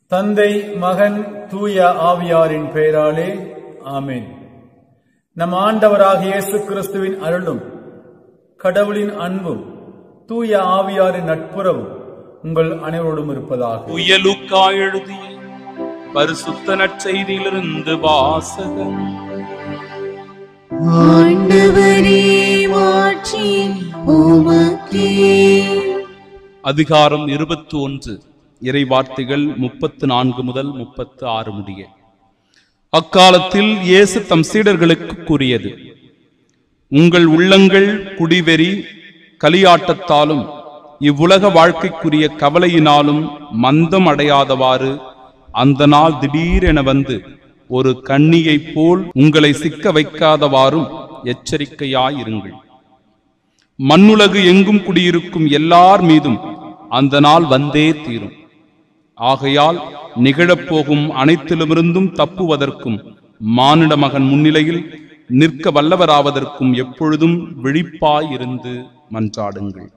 தந்தை மகன் தூய ஆவியாரின் பெயராலே ஆமென் நம் ஆண்டவராகிய இயேசு கிறிஸ்துவின் அருளும் கடவுளின் அன்பும் தூய ஆவியாரின் நட்புறவும் உங்கள் அனைவரோடும் இருப்பதாக உயலுக்கா எழுதிய பரிசுத்த நற்செய்தியிலிருந்து வாசகம் ஆண்டவரே மாட்சி உமக்கே அதிகாரம் இருபத்தி ஒன்று இறை வார்த்தைகள் முப்பத்து நான்கு முதல் முப்பத்து ஆறு முடிய அக்காலத்தில் இயேசு தம் சீடர்களுக்கு கூறியது உங்கள் உள்ளங்கள் குடிவெறி கலியாட்டத்தாலும் இவ்வுலக வாழ்க்கைக்குரிய கவலையினாலும் மந்தம் அடையாதவாறு அந்த நாள் திடீரென வந்து ஒரு கண்ணியைப் போல் உங்களை சிக்க வைக்காதவாறும் எச்சரிக்கையாயிருங்கள் மண்ணுலகு எங்கும் குடியிருக்கும் எல்லார் மீதும் அந்த நாள் வந்தே தீரும் ஆகையால் நிகழப்போகும் அனைத்திலுமிருந்தும் தப்புவதற்கும் மானிட மகன் முன்னிலையில் நிற்க வல்லவராவதற்கும் எப்பொழுதும் விழிப்பாயிருந்து மன்றாடுங்கள்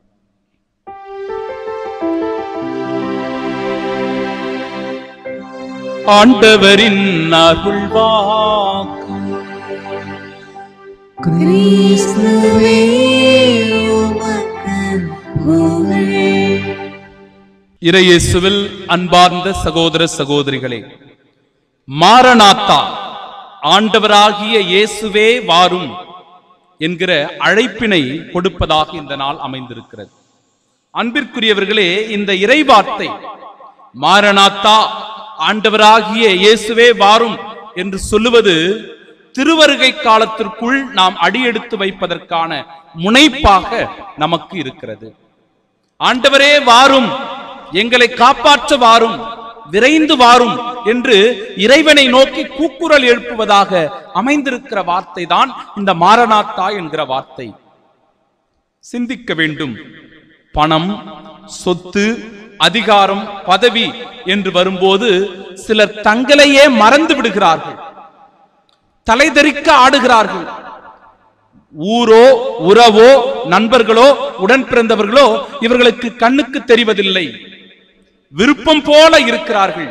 ஆண்டவரின் அருள்வாக்கு கிறிஸ்துவே உமக்கு புகழ் இறையேசுவில் அன்பார்ந்த சகோதர சகோதரிகளே மாரநாத்தா ஆண்டவராகிய இயேசுவே வாரும் என்கிற அழைப்பினை கொடுப்பதாக இந்த நாள் அமைந்திருக்கிறது அன்பிற்குரியவர்களே இந்த இறைவார்த்தை மாரநாத்தா ஆண்டவராகிய இயேசுவே வாரும் என்று சொல்லுவது திருவருகை காலத்திற்குள் நாம் அடியெடுத்து வைப்பதற்கான முனைப்பாக நமக்கு இருக்கிறது ஆண்டவரே வாரும் எங்களை காப்பாற்ற வாரும் விரைந்து வாரும் என்று இறைவனை நோக்கி கூக்குரல் எழுப்புவதாக அமைந்திருக்கிற வார்த்தை தான் இந்த மாரநாத்தா என்கிற வார்த்தை சிந்திக்க வேண்டும் பணம் சொத்து அதிகாரம் பதவி என்று வரும்போது சிலர் தங்களையே மறந்து விடுகிறார்கள் தலைதெறிக்க ஆடுகிறார்கள் ஊரோ உறவோ நண்பர்களோ உடன் பிறந்தவர்களோ இவர்களுக்கு கண்ணுக்கு தெரிவதில்லை விருப்பம் போல இருக்கிறார்கள்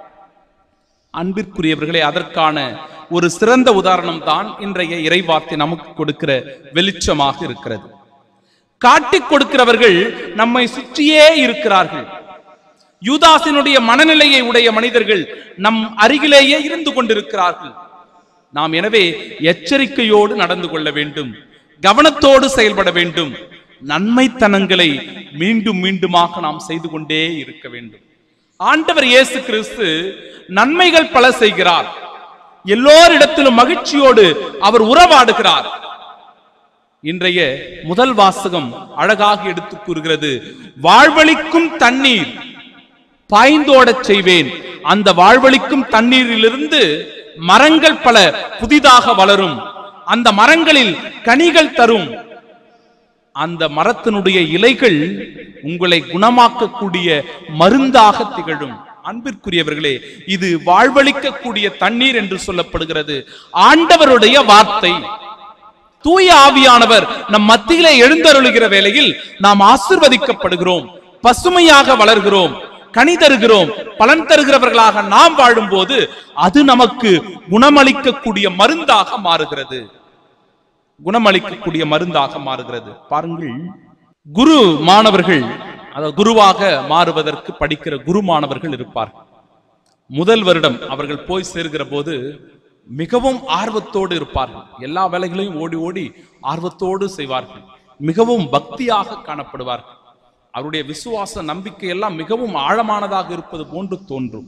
அன்பிற்குரியவர்களே அதற்கான ஒரு சிறந்த உதாரணம் தான் இன்றைய இறைவார்த்தை நமக்கு கொடுக்கிற வெளிச்சமாக இருக்கிறது காட்டிக் கொடுக்கிறவர்கள் நம்மை சுற்றியே இருக்கிறார்கள் யூதாசினுடைய மனநிலையை உடைய மனிதர்கள் நம் அருகிலேயே இருந்து கொண்டிருக்கிறார்கள் நாம் எனவே எச்சரிக்கையோடு நடந்து கொள்ள வேண்டும் கவனத்தோடு செயல்பட வேண்டும் நன்மைத்தனங்களை மீண்டும் மீண்டுமாக நாம் செய்து கொண்டே இருக்க வேண்டும் ஆண்டவர் இயேசு கிறிஸ்து நன்மைகள் பல செய்கிறார் எல்லோரிடத்திலும் மகிழ்ச்சியோடு அவர் உறவாடுகிறார் இன்றைய முதல் வாசகம் அழகாக எடுத்து கூறுகிறது வாழ்வழிக்கும் தண்ணீர் பாய்ந்தோடச் செய்வேன் அந்த வாழ்வழிக்கும் தண்ணீரிலிருந்து மரங்கள் பல புதிதாக வளரும் அந்த மரங்களில் கனிகள் தரும் அந்த மரத்தினுடைய இலைகள் உங்களை குணமாக்கக்கூடிய மருந்தாக திகழும் அன்பிற்குரியவர்களே இது வாழ்வழிக்கக்கூடிய தண்ணீர் என்று சொல்லப்படுகிறது ஆண்டவருடைய வார்த்தை தூய ஆவியானவர் நம் மத்தியிலே எழுந்தருளுகிற வேளையில் நாம் ஆசிர்வதிக்கப்படுகிறோம் பசுமையாக வளர்கிறோம் கனி தருகிறோம் பலன் தருகிறவர்களாக நாம் வாழும்போது அது நமக்கு குணமளிக்கக்கூடிய மருந்தாக மாறுகிறது குணமளிக்கக்கூடிய மருந்தாக மாறுகிறது பாருங்கள் குரு மாணவர்கள் அதாவது குருவாக மாறுவதற்கு படிக்கிற குரு மாணவர்கள் இருப்பார்கள் முதல் வருடம் அவர்கள் போய் சேர்கிற போது மிகவும் ஆர்வத்தோடு இருப்பார்கள் எல்லா வேலைகளையும் ஓடி ஓடி ஆர்வத்தோடு செய்வார்கள் மிகவும் பக்தியாக காணப்படுவார்கள் அவருடைய விசுவாச நம்பிக்கை எல்லாம் மிகவும் ஆழமானதாக இருப்பது போன்று தோன்றும்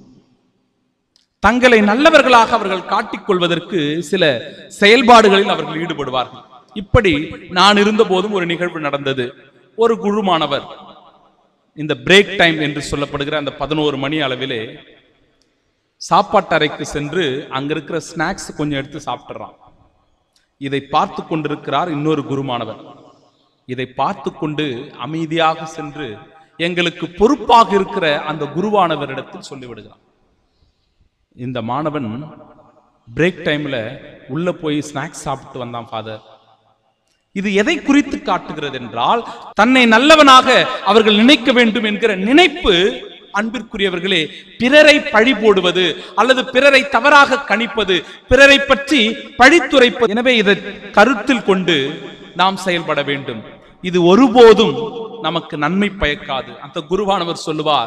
தங்களை நல்லவர்களாக அவர்கள் காட்டிக் கொள்வதற்கு சில செயல்பாடுகளில் அவர்கள் ஈடுபடுவார்கள் இப்படி நான் இருந்த போதும் ஒரு நிகழ்வு நடந்தது ஒரு குழுமானவர் இந்த பிரேக் டைம் என்று சொல்லப்படுகிற அந்த பதினோரு மணி அளவிலே சாப்பாட்டு அறைக்கு சென்று அங்க இருக்கிற ஸ்நாக்ஸ் கொஞ்சம் எடுத்து சாப்பிட்டுறான் இதை பார்த்து கொண்டிருக்கிறார் இன்னொரு குருமானவர் இதை பார்த்து கொண்டு அமைதியாக சென்று எங்களுக்கு பொறுப்பாக இருக்கிற அந்த குருவானவரிடத்தில் சொல்லிவிடுகிறான் இந்த மாணவன் பிரேக் டைம்ல உள்ள போய் ஸ்நாக்ஸ் சாப்பிட்டு வந்தான் ஃபாதர் இது எதை குறித்து காட்டுகிறது என்றால் தன்னை நல்லவனாக அவர்கள் நினைக்க வேண்டும் என்கிற நினைப்பு அன்பிற்குரியவர்களே பிறரை பழி போடுவது அல்லது பிறரை தவறாக கணிப்பது பிறரை பற்றி பழித்துரைப்பது எனவே இதை கருத்தில் கொண்டு நாம் செயல்பட வேண்டும் இது ஒருபோதும் நமக்கு நன்மை பயக்காது அந்த குருவானவர் சொல்லுவார்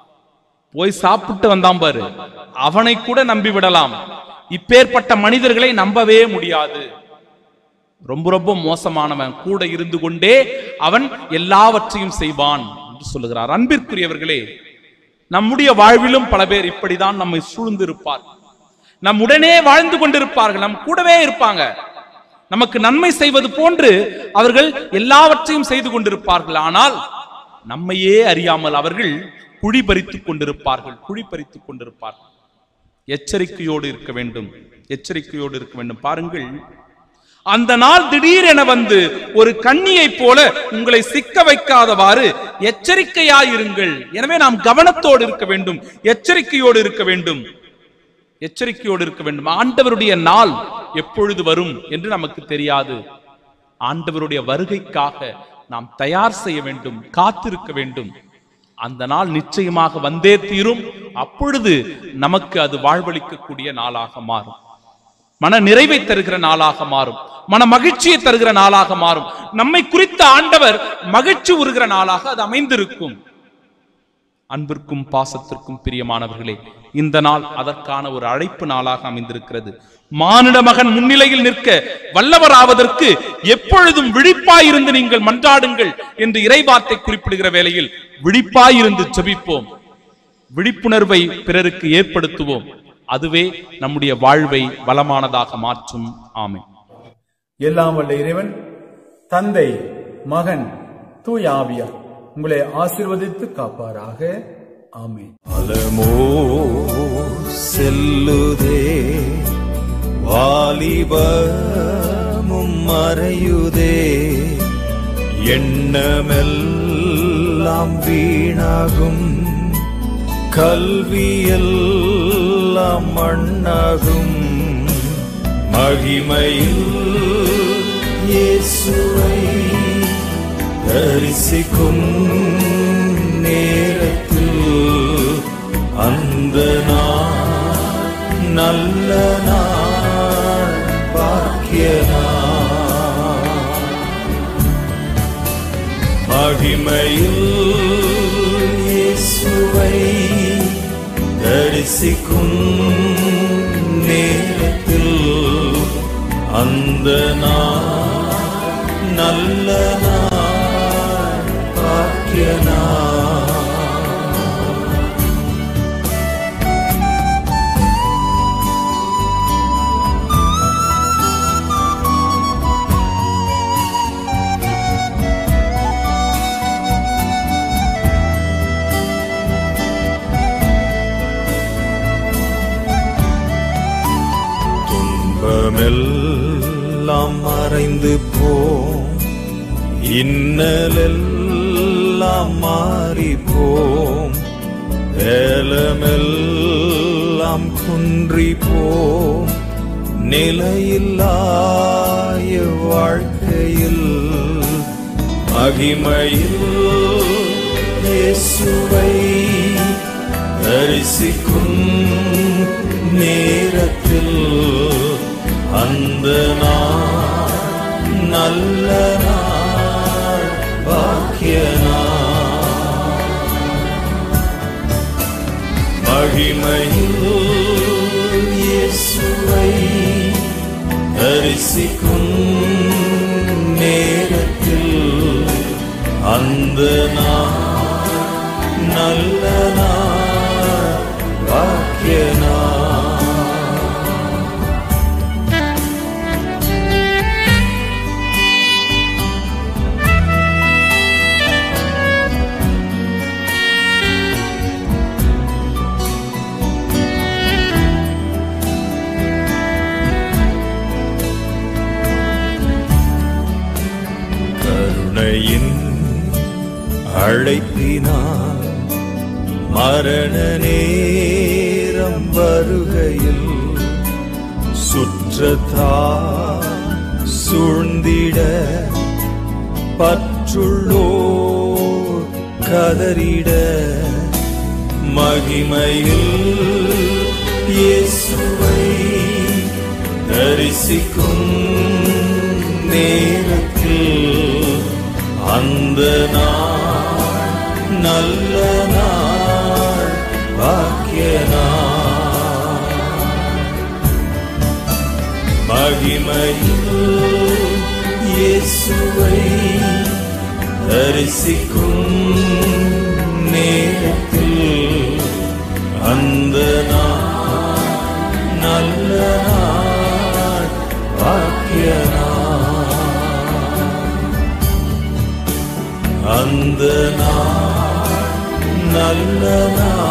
போய் சாப்பிட்டு வந்தான் பாரு அவனை கூட நம்பி விடலாம் இப்பேற்பட்ட மனிதர்களை நம்பவே முடியாது ரொம்ப ரொம்ப மோசமானவன் கூட இருந்து கொண்டே அவன் எல்லாவற்றையும் செய்வான் என்று சொல்லுகிறார் அன்பிற்குரியவர்களே நம்முடைய வாழ்விலும் பல பேர் இப்படிதான் நம்மை சூழ்ந்து இருப்பார் நம் உடனே வாழ்ந்து கொண்டிருப்பார்கள் நம் கூடவே இருப்பாங்க நமக்கு நன்மை செய்வது போன்று அவர்கள் எல்லாவற்றையும் செய்து கொண்டிருப்பார்கள் ஆனால் நம்மையே அறியாமல் அவர்கள் குழி பறித்துக் கொண்டிருப்பார்கள் குழி பறித்துக் கொண்டிருப்பார்கள் எச்சரிக்கையோடு இருக்க வேண்டும் எச்சரிக்கையோடு இருக்க வேண்டும் பாருங்கள் அந்த நாள் திடீரென வந்து ஒரு கண்ணியைப் போல உங்களை சிக்க வைக்காதவாறு எச்சரிக்கையாயிருங்கள் எனவே நாம் கவனத்தோடு இருக்க வேண்டும் எச்சரிக்கையோடு இருக்க வேண்டும் எச்சரிக்கையோடு இருக்க வேண்டும் ஆண்டவருடைய நாள் எப்பொழுது வரும் என்று நமக்கு தெரியாது ஆண்டவருடைய வருகைக்காக நாம் தயார் செய்ய வேண்டும் காத்திருக்க வேண்டும் அந்த நாள் நிச்சயமாக வந்தே தீரும் அப்பொழுது நமக்கு அது வாழ்வளிக்கக்கூடிய நாளாக மாறும் மன நிறைவை தருகிற நாளாக மாறும் மன மகிழ்ச்சியை தருகிற நாளாக மாறும் நம்மை குறித்த ஆண்டவர் மகிழ்ச்சி உருகிற நாளாக அது அமைந்திருக்கும் அன்பிற்கும் பாசத்திற்கும் பிரியமானவர்களே இந்த நாள் அதற்கான ஒரு அழைப்பு நாளாக அமைந்திருக்கிறது மானிட மகன் முன்னிலையில் நிற்க வல்லவராவதற்கு எப்பொழுதும் விழிப்பாயிருந்து நீங்கள் மன்றாடுங்கள் என்று இறைவார்த்தை குறிப்பிடுகிற வேளையில் விழிப்பாயிருந்து ஜெபிப்போம் விழிப்புணர்வை பிறருக்கு ஏற்படுத்துவோம் அதுவே நம்முடைய வாழ்வை வளமானதாக மாற்றும் ஆமை எல்லாம் வல்ல இறைவன் தந்தை மகன் தூய ஆவியார் உங்களை ஆசீர்வதித்து காப்பாராக ஆமென் அலமோ செல்லுதே வாலிபமும் மறையுதே எண்ணமெல்லாம் வீணாகும் கல்வியெல்லாம் மண்ணாகும் மகிமையில் இயேசுவை தரிசிக்கும் நேரத்தில் அந்த நாள் நல்ல நாள் பாக்கிய நாள் மகிமையில் இயேசுவை தரிசிக்கும் நேரத்தில் அந்த நாள் நல்ல நாள் பாக்கிய நாள் துன்பமெல்லாம் மறைந்து போம் இன்னலெல்லாம் மாறி போம் வேலமெல்லாம் குன்றி போம் நிலையில்லாய வாழ்க்கையில் மகிமையில் இயேசுவை தரிசிக்கும் நேரத்தில் அந்த நாள் நல்ல நாள் பாக்கிய நாள் மகிமையில் இயேசுவை தரிசிக்கும் நேரத்தில் அந்த நாள் நல்ல நாள் பாக்கிய நாள் கருணையின் அழைப்பினால் மரண நேரம் வருகையில் சுற்றத்தா சூழ்ந்திட பற்றுள்ளோ கதறிட மகிமையில் இயேசுவை தரிசிக்கும் நேரத்தில் அந்த நாள் நல்ல நாள் பாக்கிய நாள் மகிமையில் இயேசுவை தரிசிக்கும் நேரத்தில் அந்த நாள் நல்ல நாள் பாக்கிய நாள் அந்த நாள் நல்ல நாள்